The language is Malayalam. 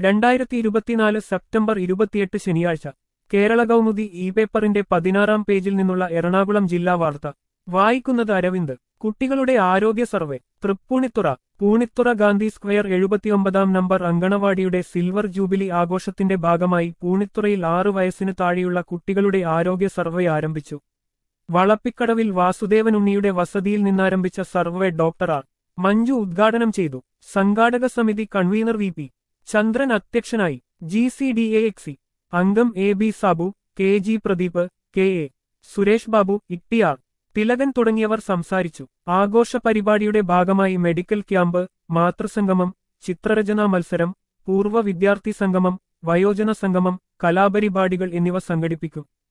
രണ്ടായിരത്തി ഇരുപത്തിനാല് സെപ്റ്റംബർ ഇരുപത്തിയെട്ട് ശനിയാഴ്ച കേരള കൗമുദി ഇ പേപ്പറിന്റെ പതിനാറാം പേജിൽ നിന്നുള്ള എറണാകുളം ജില്ലാ വാർത്ത വായിക്കുന്നത് അരവിന്ദ് കുട്ടികളുടെ ആരോഗ്യ സർവേ തൃപ്പൂണിത്തുറ പൂണിത്തുറ ഗാന്ധി സ്ക്വയർ എഴുപത്തിയൊമ്പതാം നമ്പർ അങ്കണവാടിയുടെ സിൽവർ ജൂബിലി ആഘോഷത്തിന്റെ ഭാഗമായി പൂണിത്തുറയിൽ ആറു വയസ്സിന് താഴെയുള്ള കുട്ടികളുടെ ആരോഗ്യ സർവേ ആരംഭിച്ചു വളപ്പിക്കടവിൽ വാസുദേവൻ ഉണ്ണിയുടെ വസതിയിൽ നിന്നാരംഭിച്ച സർവേ ഡോക്ടർ ആർ മഞ്ജു ഉദ്ഘാടനം ചെയ്തു സംഘാടക സമിതി കൺവീനർ വി പി ചന്ദ്രൻ അധ്യക്ഷനായി G C D A exe അംഗം A B Sabu K G Pradeep K A Suresh Babu Ittiyar Thilakan തുടങ്ങിയവർ സംസാരിച്ചു ആഘോഷ പരിപാടിയുടെ ഭാഗമായി മെഡിക്കൽ ക്യാമ്പ് മാതൃസംഗമം ചിത്രരചനാ മത്സരം പൂർവ്വ വിദ്യാർത്ഥി സംഗമം വയോജന സംഗമം കലാപരിപാടികൾ എന്നിവ സംഘടിപ്പിക്കും